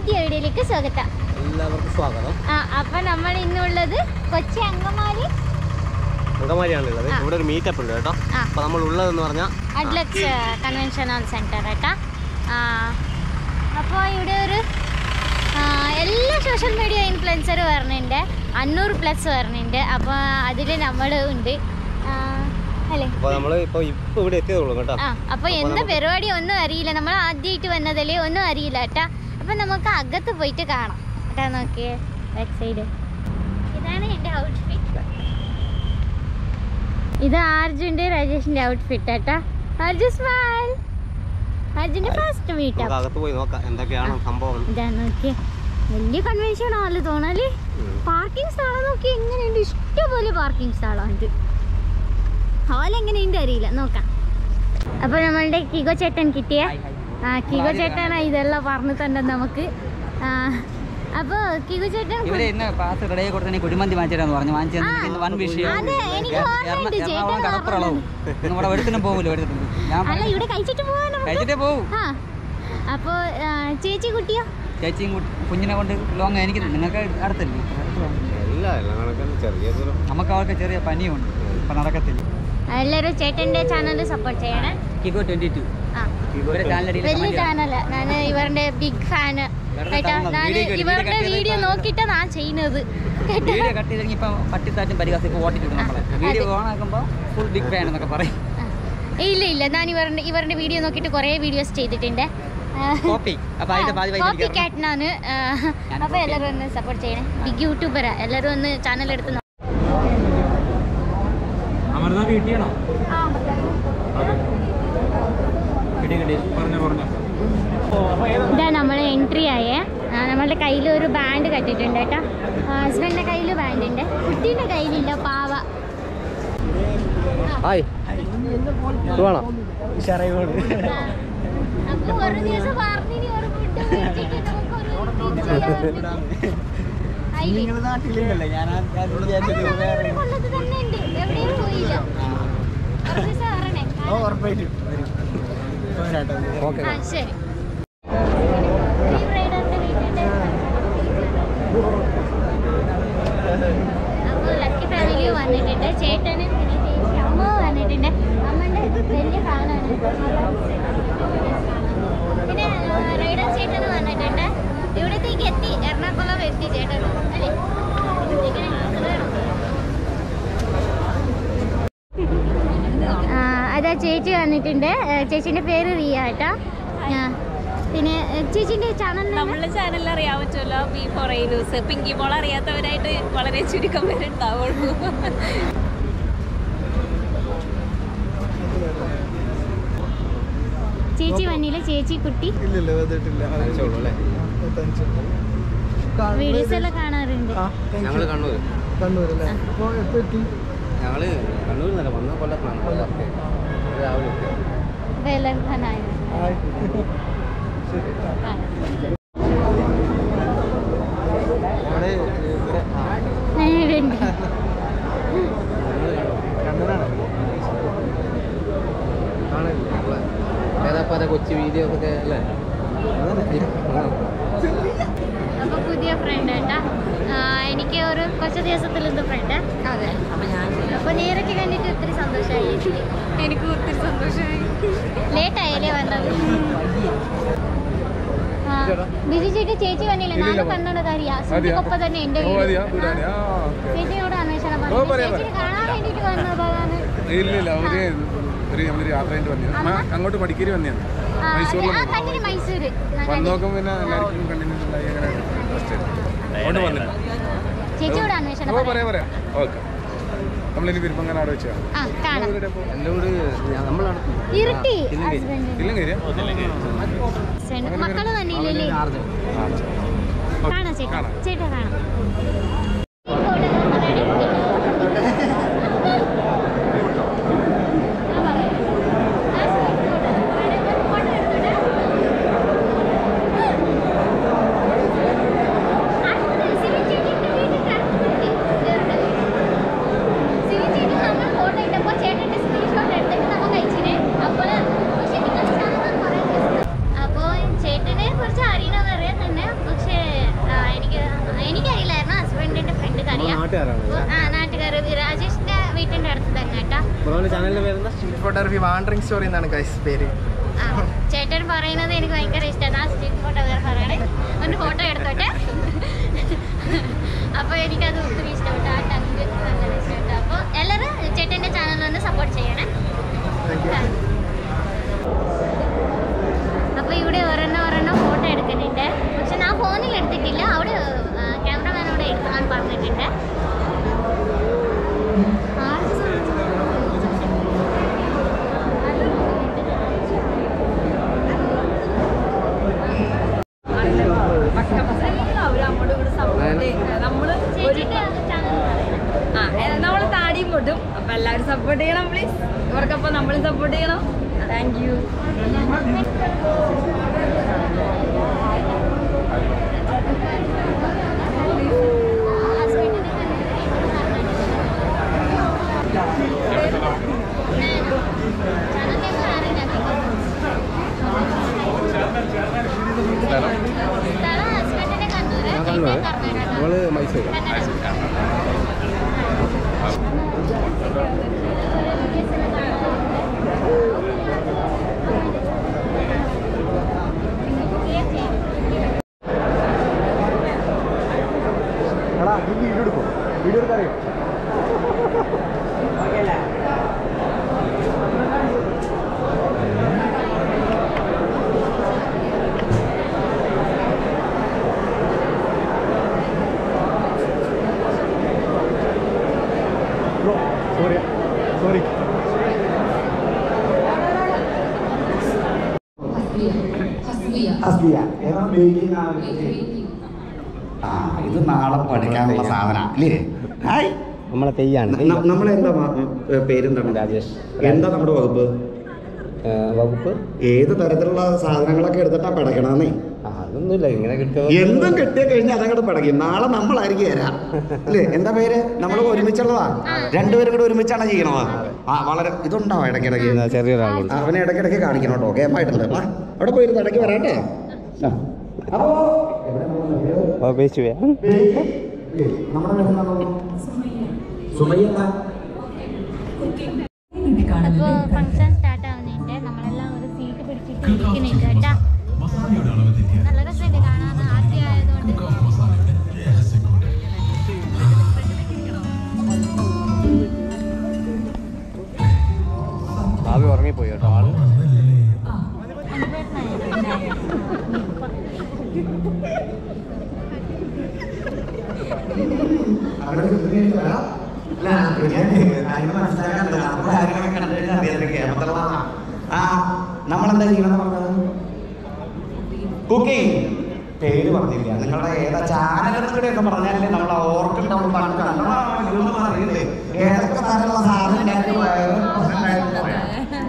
പുതിയ വീഡിയോയിലേക്ക് സ്വാഗതം എല്ലാവർക്കും സ്വാഗതം ആ അപ്പൊ നമ്മൾ ഇന്നുള്ളത് കൊച്ചി അങ്കമാലി മൃഗമാരിയാണുള്ളത് ആ. ഇവിടെ ഒരു മീറ്റപ്പ് ഉണ്ട് കേട്ടോ ആ. അപ്പൊ നമ്മൾ ഉള്ളതെന്ന് പറഞ്ഞാൽ അഡ്ലക്സ് കൺവെൻഷൻ ഹാൾ സെൻറ്റർ കേട്ടാ അപ്പോൾ ഇവിടെ ഒരു ആ, എല്ലാ സോഷ്യൽ മീഡിയ ഇൻഫ്ലുവൻസർ വരുന്നുണ്ട് അഞ്ഞൂറ് പ്ലസ് വരുന്നുണ്ട് അപ്പോൾ അതിൽ നമ്മൾ ഉണ്ട് ആ, അല്ലേ അപ്പൊ നമ്മൾ ഇപ്പൊ ഇപ്പൊ ഇവിടെ എത്തിയതുള്ളൂ കേട്ടോ ആ അപ്പോൾ എന്താ പരിപാടി ഒന്നും അറിയില്ല നമ്മൾ ആദ്യമായിട്ട് വന്നതല്ലേ ഒന്നും അറിയില്ല കേട്ടാ അപ്പം നമുക്ക് അകത്ത് പോയിട്ട് കാണാം കേട്ടാ നോക്കിയേ ബാക്ക് സൈഡ് ഇതാണ് എൻ്റെ ഔട്ട്ഫിറ്റ് ഇത് ആർജുൻ്റെ രാജേഷിൻ്റെ ഔട്ട്ഫിറ്റ് കേട്ടാ അർജു സ്മൈൽ അർജുൻ്റെ ഫസ്റ്റ് നമുക്ക് മീറ്റപ്പ് അകത്ത് പോയി നോക്കാം എന്തൊക്കെയാണ് സംഭവം ഇതാ നോക്കിയേ വലിയ കൺവെൻഷൻ ഹാള് തോന്നല് ഉം. പാർക്കിംഗ് സ്ഥലം നോക്കി എങ്ങനെയുണ്ട് ഇഷ്ടംപോലെ പാർക്കിംഗ് സ്ഥലമുണ്ട് ഹാൾ എങ്ങനെയുണ്ട് അറിയില്ല നോക്കാം അപ്പൊ നമ്മളുടെ കിഗോ ചേട്ടൻ കിട്ടിയ ആ കിഗോ ചേട്ടനാ ഇതെല്ലാം പറഞ്ഞു തന്നെ നമുക്ക് ആ, അപ്പൊ കിഗോ ചേട്ടൻ ഇവരെ ഇന്ന് പാസ് കടയിൽ കൊടുത്ത കുഴിമന്തി വാങ്ങിച്ചിട്ടാന്ന് പറഞ്ഞു വാങ്ങിച്ചു ആ. ഇന്ന് വൻ വിഷയം അതെ, എനിക്ക് എറ- ഓർമ്മയുണ്ട്. എറണാകുളം ചേട്ടൻ കടപ്പുറളവും നമ്മുടെ എടുത്തിനും പോകില്ല എടുത്തിട്ട് ഞാൻ അല്ല പറഞ്ഞു, ഇവിടെ കഴിച്ചിട്ട് പോവാ നമുക്ക് കഴിച്ചിട്ടേ പോവും ആ അപ്പൊ ആ, ചേച്ചി കുട്ടിയോ ചേച്ചിയും കുട്ടി- കുഞ്ഞിനെ കൊണ്ട് ലോങ് എനിക്ക് നിങ്ങൾക്ക് അടുത്തല്ലേ ഇല്ല എല്ലാം കണക്കാണ് ചെറിയ ദൂരം നമുക്ക് അവർക്ക് ചെറിയ പനിയുണ്ട് ഇപ്പൊ നടക്കത്തില്ല എല്ലാവരും ചേട്ടന്റെ ചാനൽ സപ്പോർട്ട് ചെയ്യണേ കിക്കോ ട്വന്റി ടു ആ ഇവരെ ചാനലടിയിൽ വലിയ ചാനല് ഞാൻ ഇവരുടെ ബിഗ് ഫാന് കേട്ടാ കാണണം. ഞാൻ വീഡിയോ ഒക്കെ- ഇവരുടെ വീഡിയോ വീഡിയോ ഒക്കെ നോക്കിയിട്ടാ ഞാൻ ചെയ്യുന്നത് കേട്ടാ വീഡിയോ കട്ട് ചെയ്തെങ്കിൽ ഇപ്പം പട്ടിത്താറ്റും പരിഹാസം ഇപ്പൊ ഓട്ടിട്ടുണ്ട് നമ്മളെ വീഡിയോ ഓൺ ആക്കുമ്പോൾ ഫുൾ ബിഗ് ഫാൻ എന്നൊക്കെ പറയും ആ. ഇല്ല ഇല്ല ഞാൻ ഇവരുടെ ഇവരുടെ വീഡിയോ നോക്കിയിട്ട് കുറേ വീഡിയോസ് ചെയ്തിട്ടുണ്ട് കോപ്പി അപ്പൊ അതിന്റെ പാതി പൈസ കോപ്പി എനിക്ക് തരണം. കാറ്റിനാണ് ഞാൻ അപ്പൊ copy എല്ലാവരും ഒന്ന് സപ്പോർട്ട് ചെയ്യണേ ബിഗ് യൂട്യൂബറാ എല്ലാവരും ഒന്ന് ചാനൽ എടുത്ത് നോ- അമൃത കിട്ടിയണോ ആ, കിട്ടി കിട്ടി പറഞ്ഞു പറഞ്ഞു ഇതാ നമ്മൾ എൻട്രി ആയേ ആ, നമ്മളുടെ കയ്യിൽ ഒരു ബാൻഡ് കെട്ടിയിട്ടുണ്ട് കേട്ടോ ഹസ്ബൻഡിന്റെ കയ്യിൽ ബാൻഡ് ഉണ്ട് കുട്ടീൻ്റെ കയ്യിലില്ല പാവ ഹായ് സുഖമാണോ അപ്പൊ ഒരു ദിവസം പറഞ്ഞിനി ഒരു ഫുഡ് മേടിച്ചിട്ട് നമുക്കൊരു ആയില്ലേ? ആ, ഇവിടെ കൊല്ലത്ത് തന്നെ ഉണ്ട് എവിടെയും പോയില്ല ഒരു ദിവസം വരണേ ഓക്കെ ആ ശരി ഈ ബ്രൈഡറിന്റെ വീട്ടിന്റെ അപ്പോൾ ലക്കി ഫാമിലി വന്നിട്ടുണ്ട് ചേട്ടന് പിന്നെ ചേച്ചി അമ്മ വന്നിട്ടുണ്ട് അമ്മന്റെ വലിയ ഫാനാണ് പിന്നെ റൈഡർ ചേട്ടന് വന്നിട്ടുണ്ട് ഇവിടത്തേക്ക് എത്തി എറണാകുളം എത്തി ചേട്ടൻ അല്ലേ ഇങ്ങനെ വേണം. ആ, അതാ ചേച്ചി വന്നിട്ടുണ്ട് ഏ, ചേച്ചീൻ്റെ പേര് റിയ കേട്ടോ ആ, പിന്നെ ഏ, ചേച്ചീൻ്റെ ചാനൽ നമ്മളുടെ ചാനലിൽ അറിയാൻ പറ്റുമല്ലോ B four I news Pinky മോൾ അറിയാത്തവരായിട്ട് വളരെ ചുരുക്കം പേരുണ്ടാവുള്ളൂ ചേച്ചി വന്നില്ല ചേച്ചി കുട്ടി അയച്ചോളൂ അല്ലേ വീഡിയോസ് എല്ലാം കാണാറുണ്ട് ഞങ്ങൾ കണ്ണൂർ ഞങ്ങള് കണ്ണൂരിൽ നിന്നല്ല വന്ന കൊല്ലത്താണ് കൊല്ലത്ത് രാവിലെ എത്തി. അപ്പോൾ എല്ലാവരും കാണാൻ ഞങ്ങള് ഇവിടെ ആ, ഉണ്ട് ഞങ്ങള് കാണില്ലേ നമ്മളെ ഏതാപ്പാത കൊച്ചി വീഡിയോ ഒക്കെ അല്ലേ ആ. അപ്പോൾ പുതിയ ഫ്രണ്ട് കേട്ടാ ആ, എനിക്ക് ഒരു കുറച്ച് ദിവസത്തിലൊന്ന് ഫ്രണ്ട് അതെ അപ്പൊ ഞാൻ അപ്പോൾ നേരൊക്കെ കണ്ടിട്ട് ഒത്തിരി സന്തോഷമായി എനിക്ക് ഒത്തിരി സന്തോഷമായി ലേറ്റ് ആയല്ലേ വന്നത് ആ, ബിജു ചേട്ടി ചേച്ചി വന്നില്ല നാല് കന്നഡക്കാരിയാ സുഖിക്കൊപ്പം തന്നെ എൻ്റെ വീട് ആ, ചേച്ചിയോട് അന്വേഷണം ഓ, പറഞ്ഞു പറയാം, ചേച്ചിനെ കാണാൻ വേണ്ടിയിട്ട് വന്നതാണ് ഇല്ല ഇല്ല അവര് ഒരു നമ്മളൊരു യാത്ര കഴിഞ്ഞിട്ട് വന്നു അങ്ങോട്ട് മടിക്കേരി വന്നെയാണ് ആ, മൈസൂരിൽ ആ കണ്ടിന് മൈസൂര് ഞാൻ വന്ന് കണ്ടിന്. നോക്കുമ്പോൾ പിന്നെ എല്ലാവർക്കും കണ്ടിന്യൂസ് ഉണ്ടായി അങ്ങനെ ഫസ്റ്റ് അങ്ങോട്ട് വന്നില്ല ചേച്ചിയോട് അന്വേഷണം അപ്പോൾ പറയാം. പറയാം പറയാം ഓക്കെ നമ്മളിനി വിരുപ്പങ്ങനെ അവിടെ വെച്ചാൽ ആ കാണാം എൻ്റെ വീട് ഞാൻ- നമ്മളടുത്ത് ഇരുട്ടി ആ, തില്ലങ്കേരി. ഹസ്ബൻഡ് ഇല്ലെങ്കിൽ മക്കള് തന്നെ ഇല്ലല്ലേ ആർജം കാണാം ചേട്ടാ കാണാം. ചേട്ടാ കാണാം അപ്പോൾ ചേട്ടനെ കുറിച്ച് അറിയണമെന്നറിയാം തന്നെ പക്ഷെ നാട്ടുകാരാണ് ആ നാട്ടുകാർ രാജേഷിന്റെ വീട്ടിന്റെ അടുത്ത് തന്നെ കേട്ടാ ബ്രോന്റെ ചാനലിന്റെ പേരെന്താ ഫോട്ടോഗ്രാഫി വാണ്ടറിങ് സ്റ്റോറി എന്നാണ് ഗൈസ് പേര് ആ ചേട്ടൻ പറയുന്നത് എനിക്ക് ഭയങ്കര ഇഷ്ടമാണ് ആ സ്ട്രീറ്റ് ഫോട്ടോഗ്രാഫറാണ് ഒന്ന് ഫോട്ടോ എടുത്തോട്ടെ അപ്പോൾ എനിക്കത് ഒത്തിരി ഇഷ്ടപ്പെട്ടു ആ ടങ്ക് നല്ല ഇഷ്ടപ്പെട്ടു അപ്പോൾ എല്ലാവരും ചേട്ടൻ്റെ ചാനൽ ഒന്ന് സപ്പോർട്ട് ചെയ്യണേ അപ്പോൾ ഇവിടെ ഒരെണ്ണം ഒരെണ്ണം ഫോട്ടോ എടുക്കുന്നുണ്ട് പക്ഷെ ഞാൻ ഫോണിൽ എടുത്തിട്ടില്ല അവിടെ ക്യാമറമാനോട് എടുക്കാൻ പറഞ്ഞിട്ടുണ്ട് ചേച്ചിയുടെ ചാനൽ പറയണം നമ്മൾ താടിയും പൊട്ടും അപ്പൊ എല്ലാവരും സപ്പോർട്ട് ചെയ്യണം പ്ലീസ് ഇവർക്കപ്പം നമ്മളും സപ്പോർട്ട് ചെയ്യണം താങ്ക് യു ഞാൻ കണ്ണൂർ നമ്മള് മൈസൂർ എടാ നീ വീഡിയോ എടുക്കും വീഡിയോ എടുക്കാറിയോ സോറി സോറി ആ ഇത് നാളെ പഠിക്കാനുള്ള സാധന അല്ലേ ഹായ് നമ്മളെ തെയ്യാണ് ന- നമ്മളെന്താ മ- ഏ, പേരെന്താണ് രാജേഷ് എന്താ നമ്മുടെ വകുപ്പ് ഏ, വകുപ്പ് ഏത് തരത്തിലുള്ള സാധനങ്ങളൊക്കെ എടുത്തിട്ടാ പടക്കണമെന്നേ ആ അതൊന്നുമില്ല ഇങ്ങനെ കിട്ടുക എന്തും കിട്ടിയ കഴിഞ്ഞാൽ അതങ്ങോട്ട് പടക്കും നാളെ നമ്മളായിരിക്കും തരാം അല്ലേ എന്താ പേര് നമ്മൾ ഒരുമിച്ചുള്ളതാ രണ്ടുപേരും കൂടെ ഒരുമിച്ചാണ് ചെയ്യണത് ആ വളരെ ഇതുണ്ടാവും ഇടയ്ക്കിടയ്ക്ക് ചെറിയൊരാളുണ്ട് അവനെ ഇടയ്ക്കിടയ്ക്ക് കാണിക്കണം കേട്ടോ കേമായിട്ടുണ്ട് വാ, അവിടെ പോയിരുന്ന് ഇടയ്ക്ക് വരാട്ടെ ആ. അപ്പോ ഉപയോഗിച്ചു നമ്മുടെ പേരെന്താണോ? സുമയ്യ എന്താ? അപ്പോൾ ഫംഗ്ഷൻ സ്റ്റാർട്ട് ആവുന്നുണ്ട് നമ്മളെല്ലാം ഒരു സീറ്റ് പിടിച്ചിട്ട് ഇരിക്കുന്നുണ്ട് കേട്ടാ നല്ല രസമുണ്ട് കാണാൻ ആദ്യം ആയതുകൊണ്ട് ഭാവി ഉറങ്ങിപ്പോയി കേട്ടോ ആള് അവിടെ ഇരുന്ന് വരാം. അല്ല, ഞാൻ കാര്യങ്ങൾ മനസ്സിലാക്കാനുണ്ട്. നമ്മുടെ കാര്യങ്ങളൊക്കെ കണ്ടു കഴിഞ്ഞാൽ അറിയാം, ഇതൊക്കെ കേരളത്തിലുള്ളതാണ്. ആ നമ്മളെന്താ ചെയ്യണമെന്ന് പറഞ്ഞത് കുക്കിംഗ് പേര് പറഞ്ഞില്ല നിങ്ങളുടെ ഏതാ ചാനലും കൂടെ ഒക്കെ പറഞ്ഞാലേ നമ്മൾ ഓർക്കുണ്ടാവും പണ്ട് കണ്ടോ ഇതൊന്നും അറിയില്ലേ ഏതൊക്കെ തരമുള്ള സാധനം ഉണ്ടാക്കി പോയാലും ഉണ്ടാക്കി പോയാൽ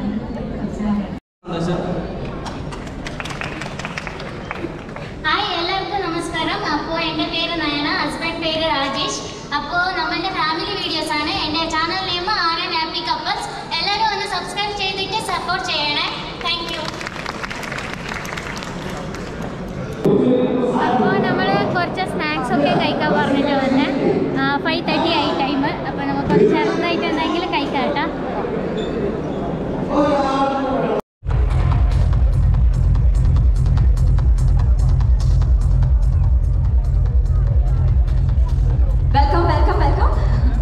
ഹായ് എല്ലാവർക്കും നമസ്കാരം അപ്പോൾ എൻ്റെ പേര് നയന ഹസ്ബൻഡ് പേര് രാജേഷ് അപ്പോൾ നമ്മളുടെ ഫാമിലി വീഡിയോസ് ആണ് എൻ്റെ channel name R N happy couples എല്ലാവരും ഒന്ന് സബ്സ്ക്രൈബ് ചെയ്തിട്ട് സപ്പോർട്ട് ചെയ്യണേ താങ്ക് യു അപ്പോൾ നമ്മൾ കുറച്ച് സ്നാക്സ് ഒക്കെ കഴിക്കാൻ പറഞ്ഞിട്ട് വന്നെ ഫൈവ് തേർട്ടി ആയി ടൈം അപ്പോൾ നമുക്ക് കുറച്ച് ചെറുതായിട്ട് എന്തെങ്കിലും കഴിക്കാം കേട്ടോ വെൽക്കം വെൽക്കം വെൽക്കം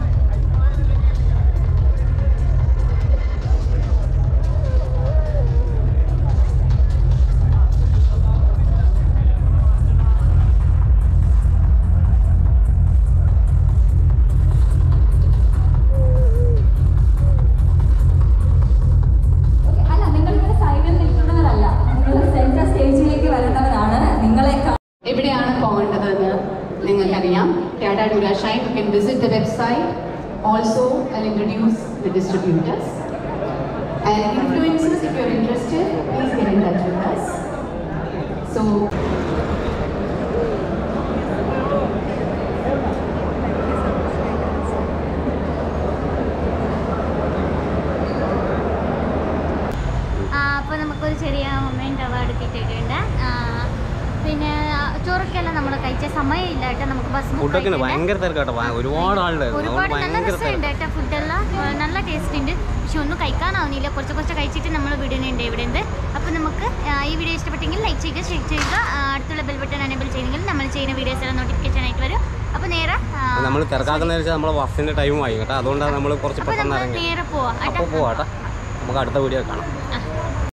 അല്ല നിങ്ങൾ ഇവിടെ സൈഡിൽ നിൽക്കുന്നവരല്ല നിങ്ങൾ സെൻട്രൽ സ്റ്റേജിലേക്ക് വരേണ്ടവരാണ് നിങ്ങളെ എവിടെയാണ് പോകേണ്ടതെന്ന് നിങ്ങൾക്കറിയാം Tata Durashine you can visit the website also I introduce the distributors and influencers if you are interested please get in touch with us so അപ്പോൾ നമുക്കൊരു ചെറിയ മൊമെൻ്റ് അവാർഡ് കിട്ടിയിട്ടുണ്ട് ആ, പിന്നെ ആ, ചോറ് ചോറൊക്കെയല്ല നമ്മൾ കഴിച്ച സമയമില്ല കേട്ടോ നമുക്ക് ബസ് ഫുഡൊക്കെ ഉണ്ട് ഭയങ്കര തിരക്കാട്ടോ ഭയ- ഒരുപാട് ആളുണ്ടായിരുന്നു ഒരുപാട് അതുകൊണ്ട് നല്ല ഭയങ്കര രസമുണ്ട് തിരക്ക് കേട്ടോ ഫുഡെല്ലാം ഏഹ് നല്ല ടേസ്റ്റ് ഉണ്ട് പക്ഷെ ഒന്നും കഴിക്കാനാവുന്നില്ല കുറച്ച് കുറച്ച് കഴിച്ചിട്ട് നമ്മൾ വിടുന്നുണ്ട് ഇവിടെ ഉണ്ട് അപ്പോൾ നമുക്ക് ആ, ഈ വീഡിയോ ഇഷ്ടപ്പെട്ടെങ്കിൽ ലൈക്ക് ചെയ്യുക ഷെയർ ചെയ്യുക ആ, അടുത്തുള്ള ബെൽ ബട്ടൺ എനേബിൾ ചെയ്തെങ്കിൽ നമ്മൾ ചെയ്യുന്ന വീഡിയോസ് എല്ലാം നോട്ടിഫിക്കേഷൻ ആയിട്ട് വരും അപ്പോൾ നേരെ നമ്മൾ തിരക്കാക്കുന്ന വെച്ചാൽ നമ്മളെ ബസ്സിന്റെ ടൈം ആയി കേട്ടോ അതുകൊണ്ടാണ് നമ്മൾ കുറച്ച് അപ്പോൾ പെട്ടെന്ന് നമ്മൾ ഇറങ്ങി നേരെ പോവാം അപ്പോൾ പോവാട്ടോ നമുക്ക് അടുത്ത വീഡിയോ കാണാം ആ